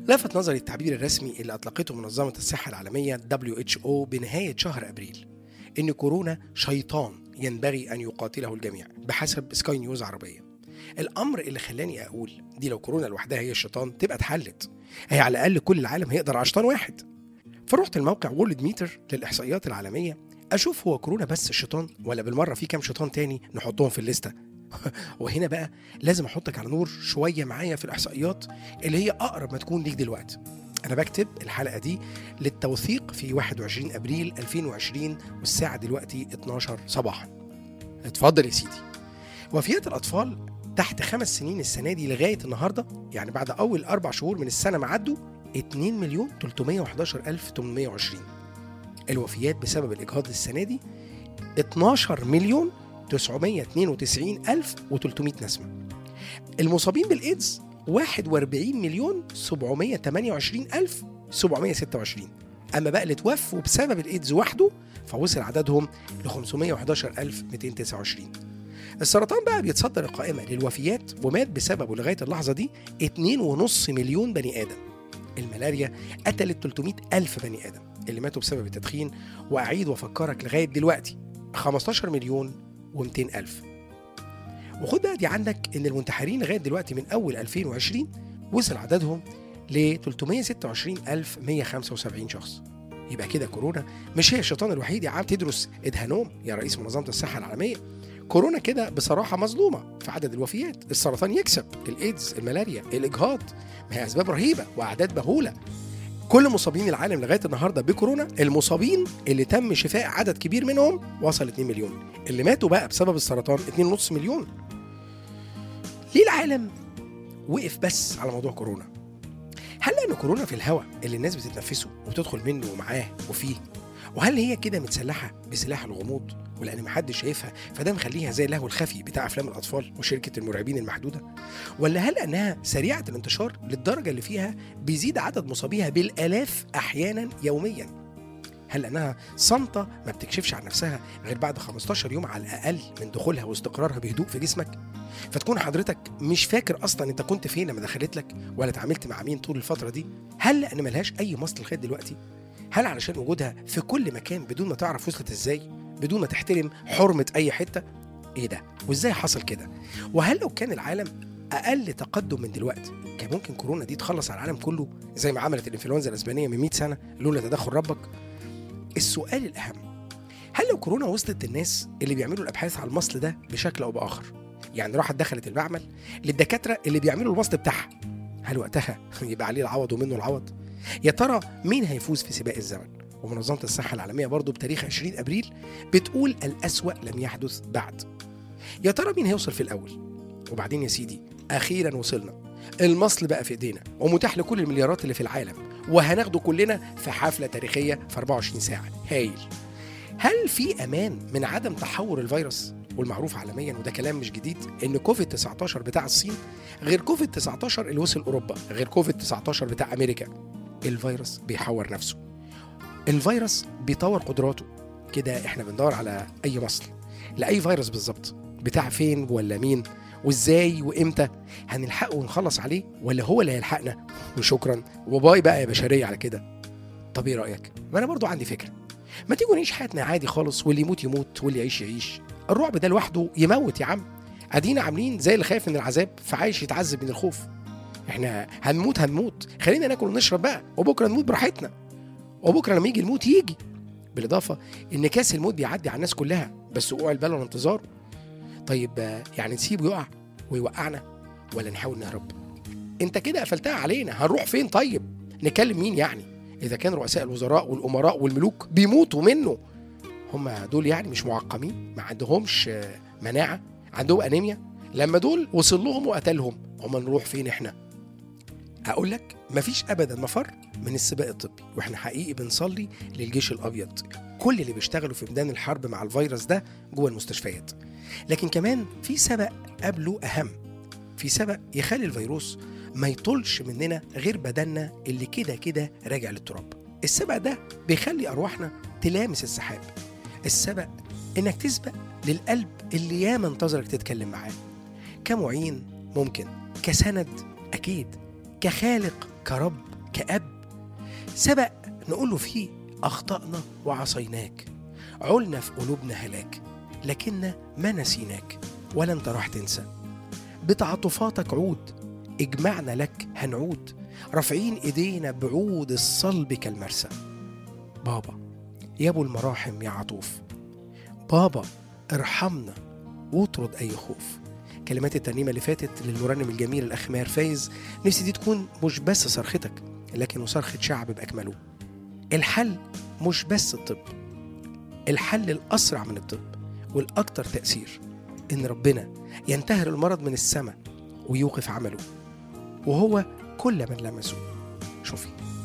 لفت نظري التعبير الرسمي اللي أطلقته منظمة الصحة العالمية WHO بنهاية شهر أبريل إن كورونا شيطان ينبغي أن يقاتله الجميع بحسب سكاي نيوز عربية الأمر اللي خلاني أقول دي لو كورونا لوحدها هي الشيطان تبقى اتحلت هي على الأقل كل العالم هيقدر على شيطان واحد فرحت الموقع وورلد ميتر للإحصائيات العالمية أشوف هو كورونا بس الشيطان ولا بالمرة في كام شيطان تاني نحطهم في الليستة وهنا بقى لازم احطك على نور شويه معايا في الاحصائيات اللي هي اقرب ما تكون ليك دلوقتي انا بكتب الحلقه دي للتوثيق في 21 ابريل 2020 والساعه دلوقتي 12 صباحا اتفضل يا سيدي وفيات الاطفال تحت خمس سنين السنه دي لغايه النهارده يعني بعد اول اربع شهور من السنه ما عدوا 2 مليون 311 الف 820 الوفيات بسبب الاجهاض السنه دي 12 مليون 992300 نسمة المصابين بالإيدز 41 مليون 728726 أما بقى اللي توفوا بسبب الإيدز وحده فوصل عددهم ل 511229 السرطان بقى بيتصدر القائمة للوفيات ومات بسببه لغاية اللحظة دي 2.5 مليون بني آدم الملاريا قتلت 300 ألف بني آدم اللي ماتوا بسبب التدخين وأعيد وأفكرك لغاية دلوقتي 15 مليون و200 ألف وخد بقى دي عندك ان المنتحرين لغايه دلوقتي من اول 2020 وصل عددهم ل 326175 شخص يبقى كده كورونا مش هي الشيطان الوحيد يا عم تدرس ادهانوم يا رئيس منظمه الصحه العالميه كورونا كده بصراحه مظلومه في عدد الوفيات السرطان يكسب الايدز الملاريا الاجهاض ما هي اسباب رهيبه واعداد مهوله كل مصابين العالم لغايه النهارده بكورونا المصابين اللي تم شفاء عدد كبير منهم وصل 2 مليون اللي ماتوا بقى بسبب السرطان 2.5 مليون ليه العالم وقف بس على موضوع كورونا هل لان كورونا في الهواء اللي الناس بتتنفسه وبتدخل منه ومعاه وفيه وهل هي كده متسلحه بسلاح الغموض ولان محدش شايفها فده مخليها زي اللهو الخفي بتاع افلام الاطفال وشركه المرعبين المحدوده ولا هل انها سريعه الانتشار للدرجه اللي فيها بيزيد عدد مصابيها بالالاف احيانا يوميا هل انها صامته ما بتكشفش عن نفسها غير بعد 15 يوم على الاقل من دخولها واستقرارها بهدوء في جسمك فتكون حضرتك مش فاكر اصلا انت كنت فين لما دخلت لك ولا اتعاملت مع مين طول الفتره دي هل لان ملهاش اي مصل لغايه دلوقتي هل علشان وجودها في كل مكان بدون ما تعرف وصلت ازاي بدون ما تحترم حرمه اي حته ايه ده وازاي حصل كده وهل لو كان العالم اقل تقدم من دلوقتي كان ممكن كورونا دي تخلص على العالم كله زي ما عملت الانفلونزا الاسبانيه من 100 سنه لولا تدخل ربك السؤال الاهم هل لو كورونا وصلت للناس اللي بيعملوا الابحاث على المصل ده بشكل او باخر يعني راحت دخلت المعمل للدكاتره اللي بيعملوا المصل بتاعها هل وقتها يبقى عليه العوض ومنه العوض يا ترى مين هيفوز في سباق الزمن ومنظمة الصحة العالمية برضو بتاريخ 20 أبريل بتقول الأسوأ لم يحدث بعد يا ترى مين هيوصل في الأول وبعدين يا سيدي أخيرا وصلنا المصل بقى في إيدينا ومتاح لكل المليارات اللي في العالم وهناخده كلنا في حفلة تاريخية في 24 ساعة هايل هل في أمان من عدم تحور الفيروس والمعروف عالميا وده كلام مش جديد ان كوفيد 19 بتاع الصين غير كوفيد 19 اللي وصل اوروبا غير كوفيد 19 بتاع امريكا الفيروس بيحور نفسه الفيروس بيطور قدراته كده احنا بندور على اي مصل لاي فيروس بالظبط بتاع فين ولا مين وازاي وامتى هنلحقه ونخلص عليه ولا هو اللي هيلحقنا وشكرا وباي بقى يا بشريه على كده طب ايه رايك ما انا برضو عندي فكره ما تيجوا نعيش حياتنا عادي خالص واللي يموت يموت واللي يعيش يعيش الرعب ده لوحده يموت يا عم ادينا عاملين زي اللي خايف من العذاب فعايش يتعذب من الخوف احنا هنموت هنموت خلينا ناكل ونشرب بقى وبكره نموت براحتنا وبكره لما يجي الموت يجي بالاضافه ان كاس الموت بيعدي على الناس كلها بس وقوع البال وانتظاره طيب يعني نسيبه يقع ويوقعنا ولا نحاول نهرب انت كده قفلتها علينا هنروح فين طيب نكلم مين يعني اذا كان رؤساء الوزراء والامراء والملوك بيموتوا منه هم دول يعني مش معقمين ما عندهمش مناعه عندهم انيميا لما دول وصل لهم وقتلهم هم نروح فين احنا اقول لك مفيش ابدا مفر من السباق الطبي واحنا حقيقي بنصلي للجيش الابيض كل اللي بيشتغلوا في ميدان الحرب مع الفيروس ده جوه المستشفيات لكن كمان في سبق قبله اهم في سبق يخلي الفيروس ما يطولش مننا غير بدننا اللي كده كده راجع للتراب السبق ده بيخلي ارواحنا تلامس السحاب السبق انك تسبق للقلب اللي ياما انتظرك تتكلم معاه كمعين ممكن كسند اكيد كخالق كرب كأب سبق نقول له فيه أخطأنا وعصيناك علنا في قلوبنا هلاك لكن ما نسيناك ولا انت راح تنسى بتعاطفاتك عود اجمعنا لك هنعود رافعين ايدينا بعود الصلب كالمرسى بابا يا ابو المراحم يا عطوف بابا ارحمنا واطرد اي خوف كلمات الترنيمه اللي فاتت للمرنم الجميل الاخ ماهر فايز نفسي دي تكون مش بس صرختك لكن صرخه شعب باكمله الحل مش بس الطب الحل الاسرع من الطب والاكثر تاثير ان ربنا ينتهر المرض من السماء ويوقف عمله وهو كل من لمسه شوفي